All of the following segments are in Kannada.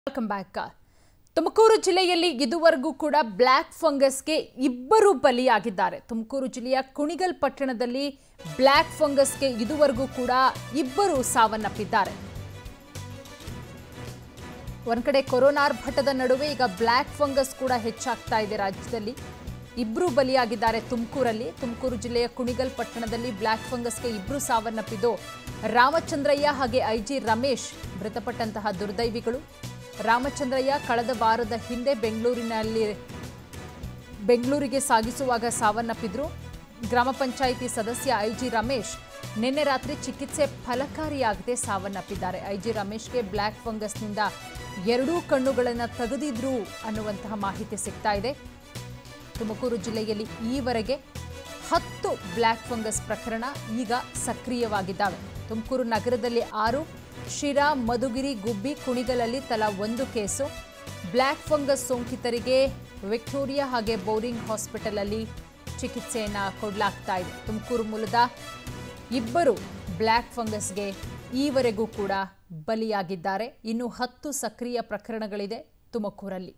ವೆಲ್ಕಮ್ ಬ್ಯಾಕ್ ತುಮಕೂರು ಜಿಲ್ಲೆಯಲ್ಲಿ ಇದುವರೆಗೂ ಕೂಡ ಬ್ಲ್ಯಾಕ್ ಫಂಗಸ್ಗೆ ಇಬ್ಬರು ಬಲಿಯಾಗಿದ್ದಾರೆ ತುಮಕೂರು ಜಿಲ್ಲೆಯ ಕುಣಿಗಲ್ ಪಟ್ಟಣದಲ್ಲಿ ಬ್ಲ್ಯಾಕ್ ಫಂಗಸ್ಗೆ ಇದುವರೆಗೂ ಕೂಡ ಇಬ್ಬರು ಸಾವನ್ನಪ್ಪಿದ್ದಾರೆ ಒಂದ್ ಕಡೆ ಕೊರೋನಾರ್ಭಟದ ನಡುವೆ ಈಗ ಬ್ಲ್ಯಾಕ್ ಫಂಗಸ್ ಕೂಡ ಹೆಚ್ಚಾಗ್ತಾ ಇದೆ ರಾಜ್ಯದಲ್ಲಿ ಇಬ್ರು ಬಲಿಯಾಗಿದ್ದಾರೆ ತುಮಕೂರಲ್ಲಿ ತುಮಕೂರು ಜಿಲ್ಲೆಯ ಕುಣಿಗಲ್ ಪಟ್ಟಣದಲ್ಲಿ ಬ್ಲ್ಯಾಕ್ ಫಂಗಸ್ಗೆ ಇಬ್ರು ಸಾವನ್ನಪ್ಪಿದ್ದು ರಾಮಚಂದ್ರಯ್ಯ ಹಾಗೆ ಐಜಿ ರಮೇಶ್ ಮೃತಪಟ್ಟಂತಹ ದುರ್ದೈವಿಗಳು ರಾಮಚಂದ್ರಯ್ಯ ಕಳೆದ ವಾರದ ಹಿಂದೆ ಬೆಂಗಳೂರಿನಲ್ಲಿ ಬೆಂಗಳೂರಿಗೆ ಸಾಗಿಸುವಾಗ ಸಾವನ್ನಪ್ಪಿದ್ರು ಗ್ರಾಮ ಪಂಚಾಯಿತಿ ಸದಸ್ಯ ಐಜಿ ರಮೇಶ್ ನಿನ್ನೆ ರಾತ್ರಿ ಚಿಕಿತ್ಸೆ ಫಲಕಾರಿಯಾಗದೆ ಸಾವನ್ನಪ್ಪಿದ್ದಾರೆ ಐಜಿ ರಮೇಶ್ಗೆ ಬ್ಲ್ಯಾಕ್ ಫಂಗಸ್ನಿಂದ ಎರಡೂ ಕಣ್ಣುಗಳನ್ನು ತೆಗೆದಿದ್ರು ಅನ್ನುವಂತಹ ಮಾಹಿತಿ ಸಿಗ್ತಾ ಇದೆ ತುಮಕೂರು ಜಿಲ್ಲೆಯಲ್ಲಿ ಈವರೆಗೆ ಹತ್ತು ಬ್ಲ್ಯಾಕ್ ಫಂಗಸ್ ಪ್ರಕರಣ ಈಗ ಸಕ್ರಿಯವಾಗಿದ್ದಾವೆ ತುಮಕೂರು ನಗರದಲ್ಲಿ ಆರು ಶಿರಾ ಮಧುಗಿರಿ ಗುಬ್ಬಿ ಕುಣಿಗಲಲ್ಲಿ ತಲಾ ಒಂದು ಕೇಸು ಬ್ಲ್ಯಾಕ್ ಫಂಗಸ್ ಸೋಂಕಿತರಿಗೆ ವಿಕ್ಟೋರಿಯಾ ಹಾಗೆ ಬೌರಿಂಗ್ ಹಾಸ್ಪಿಟಲಲ್ಲಿ ಚಿಕಿತ್ಸೆಯನ್ನು ಕೊಡಲಾಗ್ತಾ ಇದೆ ತುಮಕೂರು ಮೂಲದ ಇಬ್ಬರು ಬ್ಲ್ಯಾಕ್ ಫಂಗಸ್ಗೆ ಈವರೆಗೂ ಕೂಡ ಬಲಿಯಾಗಿದ್ದಾರೆ ಇನ್ನು ಹತ್ತು ಸಕ್ರಿಯ ಪ್ರಕರಣಗಳಿದೆ ತುಮಕೂರಲ್ಲಿ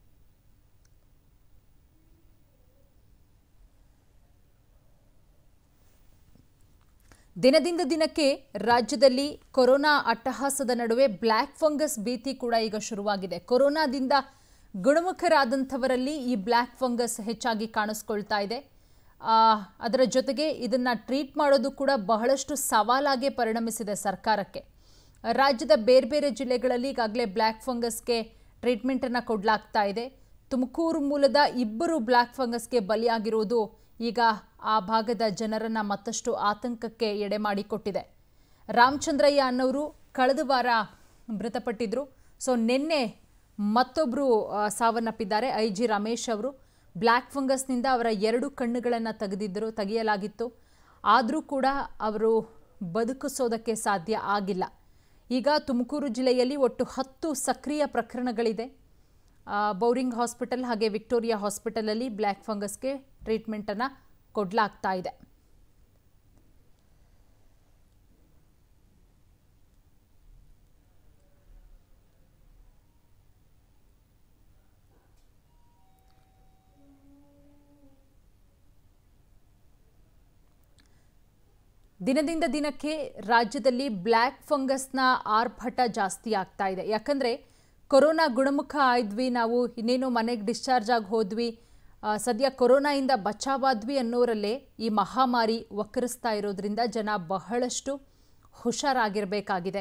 ದಿನದಿಂದ ದಿನಕ್ಕೆ ರಾಜ್ಯದಲ್ಲಿ ಕೊರೋನಾ ಅಟ್ಟಹಾಸದ ನಡುವೆ ಬ್ಲ್ಯಾಕ್ ಫಂಗಸ್ ಭೀತಿ ಕೂಡ ಈಗ ಶುರುವಾಗಿದೆ ಕೊರೋನಾದಿಂದ ಗುಣಮುಖರಾದಂಥವರಲ್ಲಿ ಈ ಬ್ಲ್ಯಾಕ್ ಫಂಗಸ್ ಹೆಚ್ಚಾಗಿ ಕಾಣಿಸ್ಕೊಳ್ತಾ ಇದೆ ಆ, ಅದರ ಜೊತೆಗೆ ಇದನ್ನು ಟ್ರೀಟ್ ಮಾಡೋದು ಕೂಡ ಬಹಳಷ್ಟು ಸವಾಲಾಗಿ ಪರಿಣಮಿಸಿದೆ ಸರ್ಕಾರಕ್ಕೆ ರಾಜ್ಯದ ಬೇರೆ ಬೇರೆ ಜಿಲ್ಲೆಗಳಲ್ಲಿ ಈಗಾಗಲೇ ಬ್ಲ್ಯಾಕ್ ಫಂಗಸ್ಗೆ ಟ್ರೀಟ್ಮೆಂಟನ್ನು ಕೊಡಲಾಗ್ತಾ ಇದೆ ತುಮಕೂರು ಮೂಲದ ಇಬ್ಬರು ಬ್ಲ್ಯಾಕ್ ಫಂಗಸ್ಗೆ ಬಲಿಯಾಗಿರುವುದು ಈಗ ಆ ಭಾಗದ ಜನರನ್ನು ಮತ್ತಷ್ಟು ಆತಂಕಕ್ಕೆ ಎಡೆ ಮಾಡಿಕೊಟ್ಟಿದೆ ರಾಮಚಂದ್ರಯ್ಯ ಅನ್ನೋರು ಕಳೆದ ವಾರ ಮೃತಪಟ್ಟಿದ್ರು ಸೊ ನಿನ್ನೆ ಮತ್ತೊಬ್ಬರು ಸಾವನ್ನಪ್ಪಿದ್ದಾರೆ ಐ ಜಿ ರಮೇಶ್ ಅವರು ಬ್ಲ್ಯಾಕ್ ಫಂಗಸ್ನಿಂದ ಅವರ ಎರಡು ಕಣ್ಣುಗಳನ್ನು ತೆಗೆದಿದ್ದರು ತೆಗೆಯಲಾಗಿತ್ತು ಆದರೂ ಕೂಡ ಅವರು ಬದುಕಿಸೋದಕ್ಕೆ ಸಾಧ್ಯ ಆಗಿಲ್ಲ ಈಗ ತುಮಕೂರು ಜಿಲ್ಲೆಯಲ್ಲಿ ಒಟ್ಟು ಹತ್ತು ಸಕ್ರಿಯ ಪ್ರಕರಣಗಳಿದೆ ಆ, ಬೌರಿಂಗ್ ಹಾಸ್ಪಿಟಲ್ ಹಾಗೆ ವಿಕ್ಟೋರಿಯಾ ಹಾಸ್ಪಿಟಲಲ್ಲಿ ಬ್ಲ್ಯಾಕ್ ಫಂಗಸ್ಗೆ ಟ್ರೀಟ್ಮೆಂಟನ್ನು ಕೊಡಲಾಗ್ತಾ ಇದೆ ದಿನದಿಂದ ದಿನಕ್ಕೆ ರಾಜ್ಯದಲ್ಲಿ ಬ್ಲ್ಯಾಕ್ ಫಂಗಸ್ನ ಆರ್ಭಟ ಜಾಸ್ತಿ ಆಗ್ತಾ ಇದೆ ಯಾಕಂದರೆ ಕೊರೋನಾ ಗುಣಮುಖ ಆದ್ವಿ ನಾವು ಇನ್ನೇನು ಮನೆಗೆ ಡಿಸ್ಚಾರ್ಜ್ ಆಗಿ ಹೋದ್ವಿ ಆ, ಸದ್ಯ ಕೊರೋನಾಯಿಂದ ಬಚಾವಾದ್ವಿ ಅನ್ನೋರಲ್ಲೇ ಈ ಮಹಾಮಾರಿ ವಕ್ರಿಸ್ತಾ ಇರೋದ್ರಿಂದ ಜನ ಬಹಳಷ್ಟು ಹುಷಾರಾಗಿರಬೇಕಾಗಿದೆ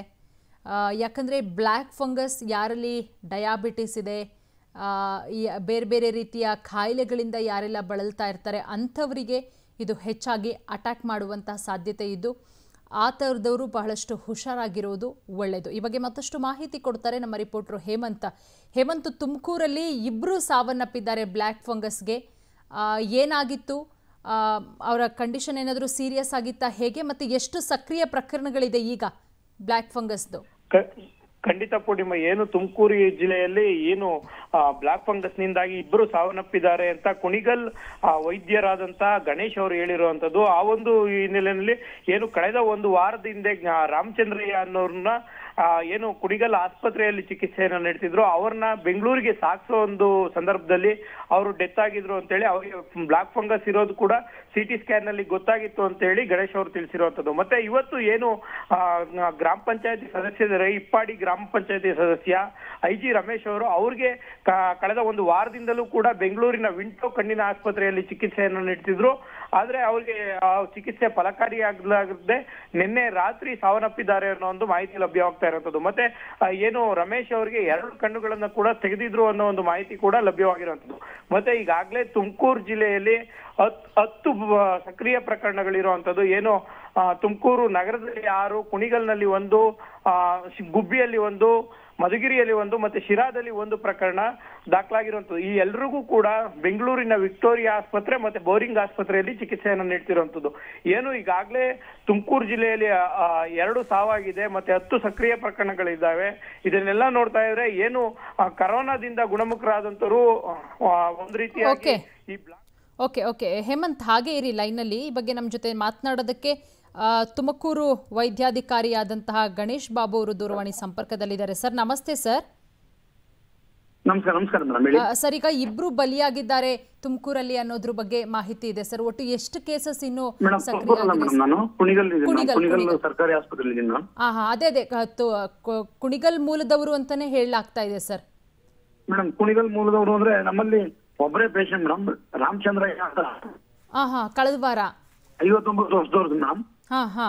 ಯಾಕಂದರೆ ಬ್ಲ್ಯಾಕ್ ಫಂಗಸ್ ಯಾರಲ್ಲಿ ಡಯಾಬಿಟಿಸ್ ಇದೆ ಆ, ಈ ಬೇರೆ ಬೇರೆ ರೀತಿಯ ಕಾಯಿಲೆಗಳಿಂದ ಯಾರೆಲ್ಲ ಬಳಲ್ತಾ ಇರ್ತಾರೆ ಅಂಥವರಿಗೆ ಇದು ಹೆಚ್ಚಾಗಿ ಅಟ್ಯಾಕ್ ಮಾಡುವಂಥ ಸಾಧ್ಯತೆ ಇದ್ದು ಆ ಥರದವರು ಬಹಳಷ್ಟು ಹುಷಾರಾಗಿರೋದು ಒಳ್ಳೆಯದು ಈ ಬಗ್ಗೆ ಮತ್ತಷ್ಟು ಮಾಹಿತಿ ಕೊಡ್ತಾರೆ ನಮ್ಮ ರಿಪೋರ್ಟ್ರು ಹೇಮಂತ್ ಹೇಮಂತ್ ತುಮಕೂರಲ್ಲಿ ಇಬ್ಬರು ಸಾವನ್ನಪ್ಪಿದ್ದಾರೆ ಬ್ಲ್ಯಾಕ್ ಫಂಗಸ್ಗೆ ಆ, ಏನಾಗಿತ್ತು ಆ, ಅವರ ಕಂಡೀಷನ್ ಏನಾದರೂ ಸೀರಿಯಸ್ ಆಗಿತ್ತಾ ಹೇಗೆ ಮತ್ತು ಎಷ್ಟು ಸಕ್ರಿಯ ಪ್ರಕರಣಗಳಿದೆ ಈಗ ಬ್ಲ್ಯಾಕ್ ಫಂಗಸ್ದು ಕ- ಖಂಡಿತ ಪೂರ್ಣಿಮಾ ಏನು ತುಮಕೂರು ಜಿಲ್ಲೆಯಲ್ಲಿ ಏನು ಬ್ಲಾಕ್ ಫಂಗಸ್ ನಿಂದಾಗಿ ಇಬ್ಬರು ಸಾವನ್ನಪ್ಪಿದ್ದಾರೆ ಅಂತ ಕುಣಿಗಲ್ ಆ, ವೈದ್ಯರಾದಂತ ಗಣೇಶ್ ಅವರು ಹೇಳಿರುವಂತದ್ದು ಆ ಒಂದು ಹಿನ್ನೆಲೆಯಲ್ಲಿ ಏನು ಕಳೆದ ಒಂದು ವಾರದ ಹಿಂದೆ ಆ, ರಾಮಚಂದ್ರಯ್ಯ ಅನ್ನೋರ್ನ ಆ, ಏನು ಕುಣಿಗಲ್ ಆಸ್ಪತ್ರೆಯಲ್ಲಿ ಚಿಕಿತ್ಸೆಯನ್ನ ನೀಡ್ತಿದ್ರು ಅವ್ರನ್ನ ಬೆಂಗಳೂರಿಗೆ ಸಾಗಿಸೋ ಒಂದು ಸಂದರ್ಭದಲ್ಲಿ ಅವರು ಡೆತ್ ಆಗಿದ್ರು ಅಂತೇಳಿ ಅವರಿಗೆ ಬ್ಲಾಕ್ ಫಂಗಸ್ ಇರೋದು ಕೂಡ ಸಿಟಿ ಸ್ಕ್ಯಾನ್ ನಲ್ಲಿ ಗೊತ್ತಾಗಿತ್ತು ಅಂತ ಹೇಳಿ ಗಣೇಶ್ ಅವರು ತಿಳಿಸಿರುವಂತದ್ದು ಮತ್ತೆ ಇವತ್ತು ಏನು ಆ, ಗ್ರಾಮ ಪಂಚಾಯತಿ ಸದಸ್ಯರ ಇಪ್ಪಾಡಿ ಗ್ರಾಮ ಪಂಚಾಯತಿ ಸದಸ್ಯ ಐ ಜಿ ರಮೇಶ್ ಅವರು ಅವ್ರಿಗೆ ಕ- ಕಳೆದ ಒಂದು ವಾರದಿಂದಲೂ ಕೂಡ ಬೆಂಗಳೂರಿನ ವಿಂಟೋ ಕಣ್ಣಿನ ಆಸ್ಪತ್ರೆಯಲ್ಲಿ ಚಿಕಿತ್ಸೆಯನ್ನು ನೀಡ್ತಿದ್ರು ಆದ್ರೆ ಅವ್ರಿಗೆ ಆ ಚಿಕಿತ್ಸೆ ಫಲಕಾರಿಯಾಗಲಾಗದೆ ನಿನ್ನೆ ರಾತ್ರಿ ಸಾವನ್ನಪ್ಪಿದ್ದಾರೆ ಅನ್ನೋ ಒಂದು ಮಾಹಿತಿ ಲಭ್ಯವಾಗ್ತಾ ಇರುವಂತದ್ದು ಮತ್ತೆ ಆ, ಏನು ರಮೇಶ್ ಅವರಿಗೆ ಎರಡು ಕಣ್ಣುಗಳನ್ನ ಕೂಡ ತೆಗೆದಿದ್ರು ಅನ್ನೋ ಒಂದು ಮಾಹಿತಿ ಕೂಡ ಲಭ್ಯವಾಗಿರುವಂತದ್ದು ಮತ್ತೆ ಈಗಾಗಲೇ ತುಮಕೂರು ಜಿಲ್ಲೆಯಲ್ಲಿ ಹತ್- ಹತ್ತು ಬ- ಸಕ್ರಿಯ ಪ್ರಕರಣಗಳಿರುವಂತದ್ದು ಏನು ಆ, ತುಮಕೂರು ನಗರದಲ್ಲಿ ಆರು ಕುಣಿಗಲ್ನಲ್ಲಿ ಒಂದು ಆ, ಶಿ- ಗುಬ್ಬಿಯಲ್ಲಿ ಒಂದು ಮಧುಗಿರಿಯಲ್ಲಿ ಒಂದು ಮತ್ತೆ ಶಿರಾದಲ್ಲಿ ಒಂದು ಪ್ರಕರಣ ದಾಖಲಾಗಿರುವಂತದ್ದು ಈ ಎಲ್ರಿಗೂ ಕೂಡ ಬೆಂಗಳೂರಿನ ವಿಕ್ಟೋರಿಯಾ ಆಸ್ಪತ್ರೆ ಮತ್ತೆ ಬೋರಿಂಗ್ ಆಸ್ಪತ್ರೆಯಲ್ಲಿ ಚಿಕಿತ್ಸೆಯನ್ನು ನೀಡ್ತಿರುವಂತದ್ದು ಏನು ಈಗಾಗಲೇ ತುಮಕೂರು ಜಿಲ್ಲೆಯಲ್ಲಿ ಆ, ಆ, ಎರಡು ಸಾವಾಗಿದೆ ಮತ್ತೆ ಹತ್ತು ಸಕ್ರಿಯ ಪ್ರಕರಣಗಳಿದ್ದಾವೆ ಇದನ್ನೆಲ್ಲ ನೋಡ್ತಾ ಇದ್ರೆ ಏನು ಆ, ಕರೋನಾದಿಂದ ಗುಣಮುಖರಾದಂತರು ಆ, ಒಂದು ರೀತಿಯಾಗಿ Okay. ಈ ಬ್ಲಾ- ಓಕೆ ಓಕೆ ಹೇಮಂತ್ ಹಾಗೆ ಇರಿ ಲೈನಲ್ಲಿ ಈ ಬಗ್ಗೆ ನಮ್ಮ ಜೊತೆ ಮಾತನಾಡೋದಕ್ಕೆ ಆ, ತುಮಕೂರು ವೈದ್ಯಾಧಿಕಾರಿಯಾದಂತಹ ಗಣೇಶ್ ಬಾಬು ಅವರು ದೂರವಾಣಿ ಸಂಪರ್ಕದಲ್ಲಿದ್ದಾರೆ ಸರ್ ನಮಸ್ತೆ ಸರ್ ನಮಸ್ಕಾರ ನಮಸ್ಕಾರ ಮೇಡಮ್ ಹೇಳಿ ಆ, ಸರ್ ಈಗ ಇಬ್ರು ಬಲಿಯಾಗಿದ್ದಾರೆ ತುಮಕೂರಲ್ಲಿ ಅನ್ನೋದ್ರ ಬಗ್ಗೆ ಮಾಹಿತಿ ಇದೆ ಸರ್ ಒಟ್ಟು ಎಷ್ಟು ಕೇಸಸ್ ಇನ್ನು ಮೇಡಮ್ ಸಕ್ರಿಯ ಅಲ್ಲ ಮೇಡಮ್ ನಾನು ಕುಣಿಗಲ್ ಇದ್ದೀನಿ ಕುಣಿಗಲ್, ಕುಣಿಗಲ್ ಕುಣಿಗಲ್. ಸರ್ಕಾರಿ ಆಸ್ಪತ್ರೆ ಇದ್ದೀನಿ ಮೇಡಮ್ ಹಾ ಹಾ ಅದೇ ಅದೇ ಕ- ತು- ಕು- ಕುಣಿಗಲ್ ಮೂಲದವರು ಅಂತಾನೆ ಹೇಳಲಾಗ್ತಾ ಇದೆ ಸರ್ ಮೇಡಮ್ ಕುಣಿಗಲ್ ಮೂಲದವರು ಅಂದ್ರೆ ನಮ್ಮಲ್ಲಿ ಒಬ್ಬರೇ ಪೇಷಂಟ್ ಮೇಡಮ್ ರಾಮಚಂದ್ರ ಅಂತ ಹಾ ಹಾ ಕಳೆದ ವಾರ ಐವತ್ತೊಂಬತ್ತು ವರ್ಷದವ್ರದ್ದು ಮೇಡಮ್ ಹಾ ಹಾ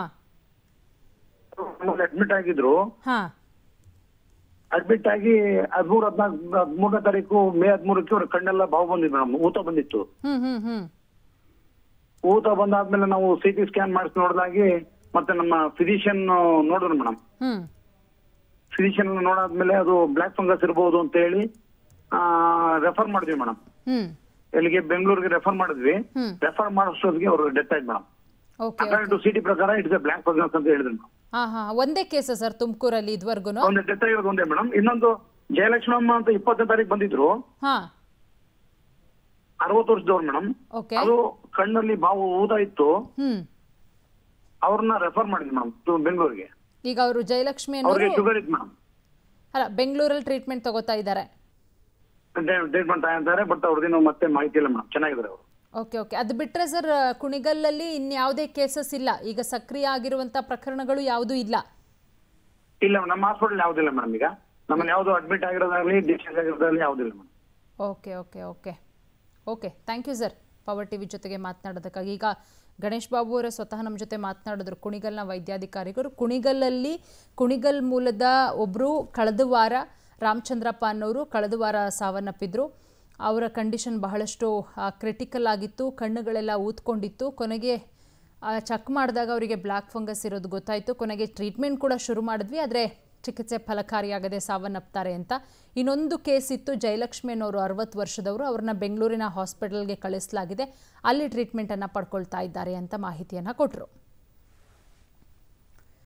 ಅಡ್ಮಿಟ್ ಆಗಿದ್ರು ಹಾ ಅಡ್ಮಿಟ್ ಆಗಿ ಹದಿಮೂರು ಹದಿನಾಲ್ಕು ಹದಿಮೂರನೇ ತಾರೀಕು ಮೇ ಹದಿಮೂರಕ್ಕೆ ಅವ್ರ ಕಣ್ಣೆಲ್ಲ ಬಾವು ಬಂದಿತ್ತು ಮೇಡಮ್ ಊತ ಬಂದಿತ್ತು ಹ್ಮ್ ಹ್ಮ್ ಹ್ಮ್ ಊತ ಬಂದಾದ್ಮೇಲೆ ನಾವು ಸಿ ಟಿ ಸ್ಕ್ಯಾನ್ ಮಾಡಿಸಿ ನೋಡಿದಾಗಿ ಮತ್ತೆ ನಮ್ಮ ಫಿಸಿಷಿಯನ್ ನೋಡಿದ್ರು ಮೇಡಮ್ ಹ್ಮ್ ಫಿಸಿಷಿಯನ್ ನೋಡಾದ್ಮೇಲೆ ಅದು ಬ್ಲಾಕ್ ಫಂಗಸ್ ಇರಬಹುದು ಅಂತ ಹೇಳಿ ರೆಫರ್ ಮಾಡಿದ್ವಿ ಮೇಡಮ್ ಹ್ಮ್ ಇಲ್ಲಿಗೆ ಬೆಂಗಳೂರಿಗೆ ರೆಫರ್ ಮಾಡಿದ್ವಿ ಹ್ಮ್. ರೆಫರ್ ಮಾಡೋಷ್ಟೊತ್ತಿಗೆ ಅವರು ಡೆತ್ ಆಯ್ತು madam okay according to CT ಪ್ರಕಾರ ಇಟ್ಸ್ ಬ್ಲಾಕ್ ಫಂಗಸ್ ಅಂತ ಹೇಳಿದ್ರು ಮೇಡಮ್ ಹಾ ಹಾ ಒಂದೇ ಕೇಸ ಸರ್ ತುಮಕೂರಲ್ಲಿ ಇದುವರೆಗೂ ಒಂದು ಡೆತ್ ಆಗಿರೋದು ಒಂದೇ ಮೇಡಮ್ ಇನ್ನೊಂದು ಜಯಲಕ್ಷ್ಮಮ್ಮ ಅಂತ ಇಪ್ಪತ್ತನೇ ತಾರೀಕು ಬಂದಿದ್ರು ಹಾ ಅರವತ್ತು ವರ್ಷದವ್ರು ಮೇಡಮ್ ಓಕೆ ಅದು ಕಣ್ಣಲ್ಲಿ ಬಾವು ಊತ ಇತ್ತು ಹ್ಮ್ ಅವ್ರನ್ನ ರೆಫರ್ ಮಾಡಿದ್ವಿ ಮೇಡಮ್ ಬೆಂಗಳೂರಿಗೆ ಈಗ ಅವರು ಜಯಲಕ್ಷ್ಮಿ ಅವ್ರಿಗೆ ಅನ್ನೋರು ಶುಗರ್ ಇತ್ತು ಮೇಡಮ್ ಅಲ್ಲ ಬೆಂಗಳೂರಲ್ಲಿ ಟ್ರೀಟ್ಮೆಂಟ್ ತಗೋತಾ ಇದ್ದಾರೆ ಟ್ರೀಟ್ಮೆಂಟ್ ಅಂತಾರೆ ಬಟ್ ಅವ್ರದ್ದೇನು ಮತ್ತೆ ಮಾಹಿತಿ ಇಲ್ಲ ಮೇಡಮ್ ಚೆನ್ನಾಗಿದ್ದಾರೆ ಅವರು ಓಕೆ ಓಕೆ ಅದು ಬಿಟ್ಟರೆ ಸರ್ ಕುಣಿಗಲ್ಲಲ್ಲಿ ಇನ್ಯಾವುದೇ ಕೇಸಸ್ ಇಲ್ಲ ಈಗ ಸಕ್ರಿಯ ಆಗಿರುವಂಥ ಪ್ರಕರಣಗಳು ಯಾವುದೂ ಇಲ್ಲ ಇಲ್ಲ ನಮ್ಮ ಹಾಸ್ಪಿಟಲ್ ಯಾವುದಿಲ್ಲ ಮೇಡಮ್ ಈಗ ನಮ್ಮಲ್ಲಿ ಯಾವುದು ಅಡ್ಮಿಟ್ ಆಗಿರೋದಾಗ್ಲಿ ಡಿಸ್ಚಾರ್ಜ್ ಆಗಿರೋದಾಗ್ಲಿ ಯಾವುದಿಲ್ಲ madam okay okay okay okay thank you sir power T V ಜೊತೆಗೆ ಮಾತನಾಡೋದಕ್ಕಾಗಿ ಈಗ ಗಣೇಶ್ ಬಾಬು ಅವರೇ ಸ್ವತಃ ನಮ್ಮ ಜೊತೆ ಮಾತನಾಡಿದ್ರು ಕುಣಿಗಲ್ನ ವೈದ್ಯಾಧಿಕಾರಿಗಳು ಕುಣಿಗಲ್ಲಲ್ಲಿ ಕುಣಿಗಲ್ ಮೂಲದ ಒಬ್ಬರು ಕಳೆದ ವಾರ ರಾಮಚಂದ್ರಪ್ಪ ಅನ್ನೋರು ಕಳೆದ ವಾರ ಸಾವನ್ನಪ್ಪಿದ್ರು ಅವರ ಕಂಡೀಷನ್ ಬಹಳಷ್ಟು ಕ್ರಿಟಿಕಲ್ ಆಗಿತ್ತು ಕಣ್ಣುಗಳೆಲ್ಲ ಊದ್ಕೊಂಡಿತ್ತು ಕೊನೆಗೆ ಚೆಕ್ ಮಾಡಿದಾಗ ಅವರಿಗೆ ಬ್ಲ್ಯಾಕ್ ಫಂಗಸ್ ಇರೋದು ಗೊತ್ತಾಯಿತು ಕೊನೆಗೆ ಟ್ರೀಟ್ಮೆಂಟ್ ಕೂಡ ಶುರು ಮಾಡಿದ್ವಿ ಆದರೆ ಚಿಕಿತ್ಸೆ ಫಲಕಾರಿಯಾಗದೆ ಸಾವನ್ನಪ್ತಾರೆ ಅಂತ ಇನ್ನೊಂದು ಕೇಸ್ ಇತ್ತು ಜಯಲಕ್ಷ್ಮಿ ಅನ್ನೋರು ಅರವತ್ತು ವರ್ಷದವರು ಅವ್ರನ್ನ ಬೆಂಗಳೂರಿನ ಹಾಸ್ಪಿಟಲ್ಗೆ ಕಳಿಸಲಾಗಿದೆ ಅಲ್ಲಿ ಟ್ರೀಟ್ಮೆಂಟನ್ನು ಪಡ್ಕೊಳ್ತಾ ಇದ್ದಾರೆ ಅಂತ ಮಾಹಿತಿಯನ್ನು ಕೊಟ್ಟರು